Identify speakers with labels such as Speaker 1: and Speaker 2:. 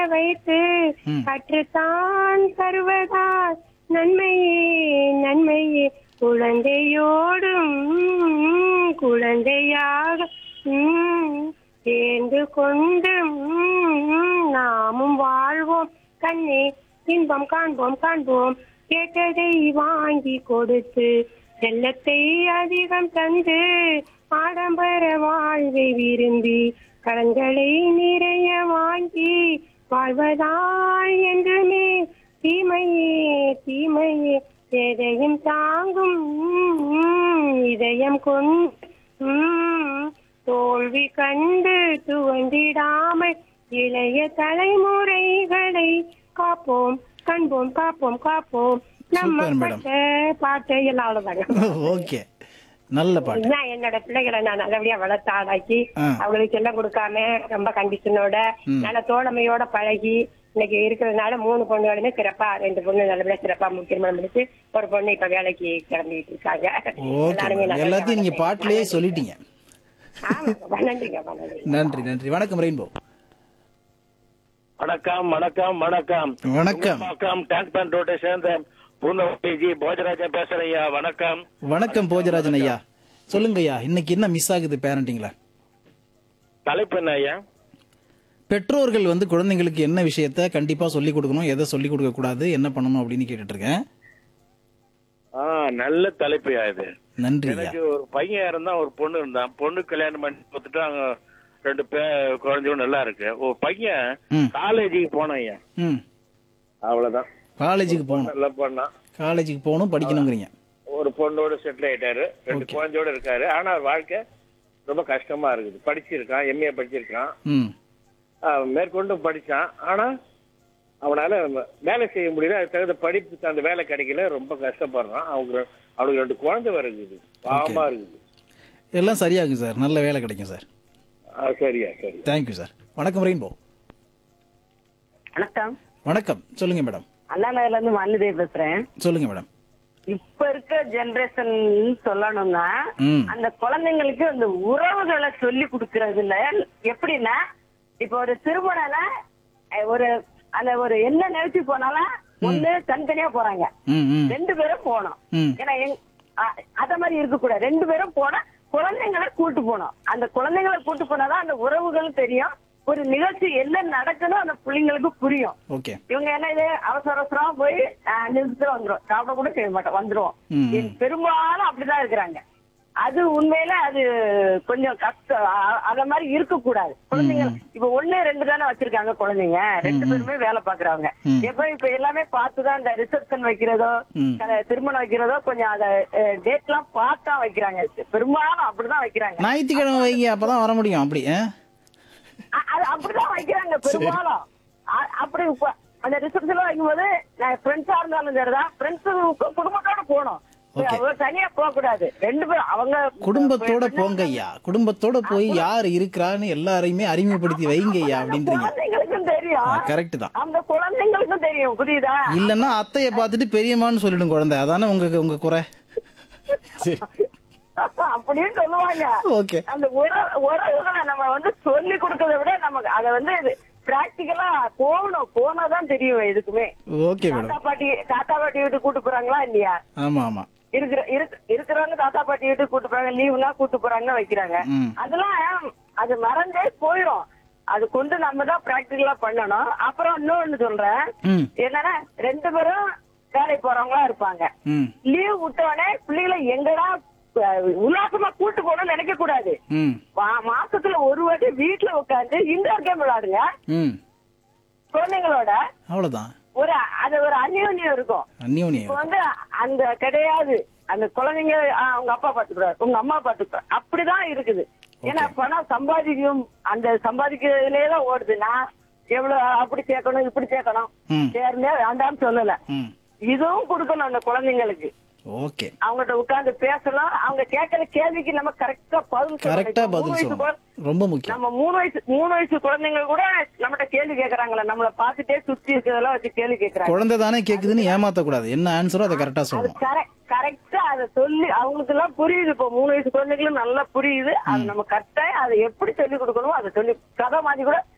Speaker 1: வைத்து
Speaker 2: ம்.
Speaker 1: கற்றுத்தான் தருவதால் நன்மையே நன்மையே குழந்தையோடும் குழந்தையாக ம், சேர்ந்து கொண்டு ம், நாமும் வாழ்வோம் கண்ணே இன்பம் காண்போம் காண்போம் கேட்டதை வாங்கி கொடுத்து செல்லத்தை அதிகம் தந்து ஆடம்பர வாழ்வை விரும்பி கடன்களை நிறைய வாங்கி வாழ்வதாய் என்றுமே தீமையே தீமையே எதையும் தாங்கும் உம், இதயம் கொண்டு உம், தோல்வி கண்டு துவண்டிடாமல் இளைய தலைமுறைகளை காப்போம் காண்போம் காப்போம் காப்போம் நம்ம
Speaker 2: சூப்பர் மேடம்.
Speaker 1: பட்ட பாட்டை எல்லாம் அவ்வளவுதாங்க
Speaker 2: ஓகே நல்ல பாட்டு
Speaker 1: நான் என்னோட பிள்ளைகளை நான் நல்லபடியா வளர்த்து ஆளாக்கி
Speaker 2: ஆ.
Speaker 1: அவங்களுக்கு செல்லம் கொடுக்காம ரொம்ப கண்டிஷனோட நல்ல தோழமையோட பழகி இன்னைக்கு இருக்கிறதுனால மூணு பொண்ணுகளுமே சிறப்பா ரெண்டு பொண்ணு நல்லபடியா சிறப்பா முக்கியமான முடிச்சு ஒரு பொண்ணு இப்ப வேலைக்கு கிளம்பிட்டு இருக்காங்க
Speaker 2: ஓகே
Speaker 1: எல்லாருமே நல்லபடியா
Speaker 2: எல்லாத்தையும் நீங்க பாட்டிலேயே சொல்லிட்டீங்க
Speaker 1: ஆமாப்பா, நன்றிங்கப்பா நன்றி
Speaker 2: நன்றி நன்றி வணக்கம் ரெயின்போ
Speaker 3: வணக்கம் வணக்கம் வணக்கம்
Speaker 2: வணக்கம்
Speaker 3: வணக்கம் டேங்க் பேண்ட் ரோட்டை சேர்ந்த பூந்தவட்டி போஜராஜன் பேசுறேன் ஐயா வணக்கம்
Speaker 2: வணக்கம் போஜராஜன் ஐயா சொல்லுங்க ஐயா இன்னைக்கு என்ன மிஸ் ஆகுது பேரண்டிங்ல
Speaker 3: தலைப்பு என்ன ஐயா
Speaker 2: பெற்றோர்கள் வந்து குழந்தைங்களுக்கு என்ன விஷயத்த கண்டிப்பா சொல்லி கொடுக்கணும் எதை சொல்லி கொடுக்க கூடாது என்ன பண்ணணும் அப்படின்னு கேட்டுட்டு இருக்கேன்
Speaker 3: ஆ நல்ல தலைப்பு ஐயா இது
Speaker 2: நன்றி ஐயா
Speaker 3: எனக்கு ஒரு பையன் இருந்தா ஒரு பொண்ணு இருந்தான் பொண்ணு கல்யாணம் பண்ணி கொடுத்துட்டு அவங்க ரெண்டு பேர் குழந்தையும் நல்லா இருக்கு ஒரு பையன்
Speaker 2: ம்.
Speaker 3: காலேஜுக்கு போனான் ஐயா
Speaker 2: ம்
Speaker 3: அவ்வளவுதான்
Speaker 2: காலேஜுக்கு போகணும்
Speaker 3: நல்லா பண்ணான்
Speaker 2: காலேஜுக்கு போகணும் படிக்கணுங்கிறீங்க
Speaker 3: ஒரு பொண்ணோட செட்டில் ஆயிட்டாரு ரெண்டு
Speaker 2: Okay.
Speaker 3: குழந்தையோட இருக்காரு ஆனா அவர் வாழ்க்கை ரொம்ப கஷ்டமா இருக்குது படிச்சிருக்கான் எம்ஏ படிச்சிருக்கான்
Speaker 2: ம்
Speaker 3: அவன் மேற்கொண்டு படிச்சான் ஆனா அவனால வேலை செய்ய முடியல அதுக்கு தகுந்த படிப்புக்கு அந்த வேலை கிடைக்கல ரொம்ப கஷ்டப்படுறான் அவங்க அவனுக்கு ரெண்டு குழந்தை வருது பாவமா இருக்குது
Speaker 2: எல்லாம் சரியாகும் சார் நல்ல வேலை கிடைக்கும் சார்
Speaker 3: ஆ, சரியா சரி
Speaker 2: தேங்க்யூ சார் வணக்கம் ரெயின்போ
Speaker 4: வணக்கம்
Speaker 2: வணக்கம் சொல்லுங்க மேடம்
Speaker 4: அண்ணா நகர்ல இருந்து மல்லிதேவி பேசுறேன்
Speaker 2: சொல்லுங்க மேடம்
Speaker 4: இப்ப இருக்க ஜெனரேஷன் சொல்லணும்னா
Speaker 2: ம்
Speaker 4: அந்த குழந்தைங்களுக்கு அந்த உறவுகளை சொல்லி கொடுக்கறதுல எப்படின்னா இப்ப ஒரு திருமணம்னா அஹ், ஒரு அந்த ஒரு என்ன நினைச்சு போனாலும் ஒண்ணு தனித்தனியா போறாங்க
Speaker 2: ம் ம்
Speaker 4: ரெண்டு பேரும் போகணும்
Speaker 2: ம்
Speaker 4: ஏன்னா எங்- அ- அத மாதிரி இருக்க கூடாது ரெண்டு பேரும் போனா குழந்தைங்களை கூட்டு போகணும் அந்த குழந்தைங்களை கூட்டு போனாதான் அந்த உறவுகள் தெரியும் ஒரு நிகழ்ச்சி என்ன நடக்கணும் அந்த பிள்ளைங்களுக்கு புரியும்
Speaker 2: ஓகே
Speaker 4: இவங்க என்ன இது அவசர அவசரமா போய் அஹ், நிறுத்திட்டு வந்துரும் சாப்பிட கூட செய்ய மாட்டோம் வந்துருவோம்
Speaker 2: ம்.
Speaker 4: இது பெரும்பாலும் அப்படிதான் இருக்கிறாங்க அது உண்மையில அது கொஞ்சம் கஷ்டம் அ- அத மாதிரி இருக்க கூடாது குழந்தைங்க இப்ப ஒண்ணு ரெண்டு தானே வச்சிருக்காங்க குழந்தைங்க ரெண்டு பேருமே வேலை பாக்குறவங்க
Speaker 2: ம்.
Speaker 4: எப்ப இப்ப எல்லாமே பார்த்துதான் இந்த ரிசப்ஷன் வைக்கிறதோ
Speaker 2: ம்.
Speaker 4: க- திருமணம் வைக்கிறதோ கொஞ்சம் அத டேட் எல்லாம் பார்த்தா வைக்கிறாங்க பெரும்பாலும் அப்படிதான் வைக்கிறாங்க
Speaker 2: ஞாயிற்றுக்கிழமை வைங்க அப்பதான் வர முடியும் அப்படி ஆ?
Speaker 4: அ- அது அப்படிதான் வைக்கிறாங்க பெரும்பாலும் அ- அப்படி இப்ப அந்த ரிசப்ஷன் வைக்கும்போது ஃப்ரெண்ட்ஸா இருந்தாலும் சரிதான் ஃப்ரெண்ட்ஸ் குடும்பத்தோட போகணும்
Speaker 2: Okay.
Speaker 4: அவங்க தனியா போக கூடாது ரெண்டு பேரும் அவங்க
Speaker 2: குடும்பத்தோட போங்க ஐயா குடும்பத்தோட போய் யார் இருக்கிறான்னு எல்லாரையுமே அறிமுகப்படுத்தி வைங்க ஐயா அப்படின்றீங்க
Speaker 4: குழந்தைங்களுக்கும் தெரியும்
Speaker 2: கரெக்ட் தான்
Speaker 4: அந்த குழந்தைங்களுக்கும் தெரியும் புரியுதா
Speaker 2: இல்லன்னா அத்தைய பார்த்துட்டு பெரியம்மான்னு சொல்லிடும் குழந்தை அதானே உங்க உங்க குறை சரி
Speaker 4: அப்படின்னு சொல்லுவாங்க
Speaker 2: ஓகே
Speaker 4: அந்த உற- உறவுகளை நம்ம வந்து சொல்லி கொடுக்கறத விட நமக்கு அத வந்து பிராக்டிக்கலா போகணும் போனாதான் தெரியும் எதுக்குமே
Speaker 2: ஓகே
Speaker 4: தாத்தா
Speaker 2: மேடம்
Speaker 4: பாட்டி தாத்தா பாட்டி வீட்டுக்கு கூட்டு போறாங்களா இல்லையா
Speaker 2: ஆமா ஆமா
Speaker 4: இருக்கிற இருக்க- இருக்கிறவங்க தாத்தா பாட்டி வீட்டுக்கு கூட்டு போறாங்க லீவுனா கூட்டு போறாங்க வைக்கிறாங்க
Speaker 2: ம்.
Speaker 4: அதெல்லாம் அது மறந்தே போயிடும் அது கொண்டு நம்ம தான் பிராக்டிகலா பண்ணணும் அப்புறம் இன்னொன்னு சொல்றேன்
Speaker 2: ம்
Speaker 4: என்னன்னா ரெண்டு பேரும் வேலைக்கு போறவங்களா இருப்பாங்க
Speaker 2: ம்
Speaker 4: லீவ் விட்டவனே பிள்ளைகளை எங்கடா அஹ், உல்லாசமா கூட்டு போகணும்னு நினைக்க கூடாது
Speaker 2: ம்
Speaker 4: மா- மாசத்துல ஒரு வாட்டி வீட்டுல உட்காந்து இன்டோர் கேம் விளையாடுங்க
Speaker 2: ம்
Speaker 4: குழந்தைங்களோட
Speaker 2: அவ்வளவுதான்
Speaker 4: ஒரு அது ஒரு அந்யோன்யம் இருக்கும் இப்ப
Speaker 2: அந்யோன்யம்
Speaker 4: வந்து அந்த கிடையாது அந்த குழந்தைங்க ஆ, உங்க அப்பா பாத்துக்கிறாரு உங்க அம்மா பாத்துக்கிறாரு அப்படிதான் இருக்குது ஏன்னா பணம் சம்பாதிக்கும் அந்த சம்பாதிக்கிறதுலே தான் ஓடுதுன்னா எவ்வளவு அப்படி சேர்க்கணும் இப்படி சேர்க்கணும்
Speaker 2: ம்
Speaker 4: சேர்ந்தே வேண்டாம்னு சொல்லல
Speaker 2: ம்
Speaker 4: இதுவும் கொடுக்கணும் அந்த குழந்தைங்களுக்கு
Speaker 2: ஓகே
Speaker 4: அவங்ககிட்ட உட்கார்ந்து பேசலாம் அவங்க கேட்கிற கேள்விக்கு நம்ம கரெக்டா பதில் சொல்லணும்.
Speaker 2: கரெக்டா
Speaker 4: இப்ப மூணு
Speaker 2: பதில்
Speaker 4: வயசு
Speaker 2: சொல்லணும்
Speaker 4: குழ-
Speaker 2: ரொம்ப முக்கியம்
Speaker 4: நம்ம மூணு வயசு மூணு வயசு குழந்தைங்க கூட நம்மகிட்ட கேள்வி கேக்குறாங்களா நம்மள பாத்துட்டே சுத்தி இருக்கிறதெல்லாம் வச்சு கேள்வி கேக்குறாங்க
Speaker 2: குழந்தை தானே கேக்குதுன்னு ஏமாத்த கூடாது என்ன ஆன்சரோ அதை கரெக்டா
Speaker 4: அது
Speaker 2: சொல்லணும்
Speaker 4: கரெக்ட் கரெக்டா அதை சொல்லி அவங்களுக்கு எல்லாம் புரியுது இப்போ மூணு வயசு குழந்தைகளும் நல்லா புரியுது அது நம்ம கரெக்டா அதை எப்படி சொல்லி கொடுக்கணுமோ அதை சொல்லி கதை மாதிரி கூட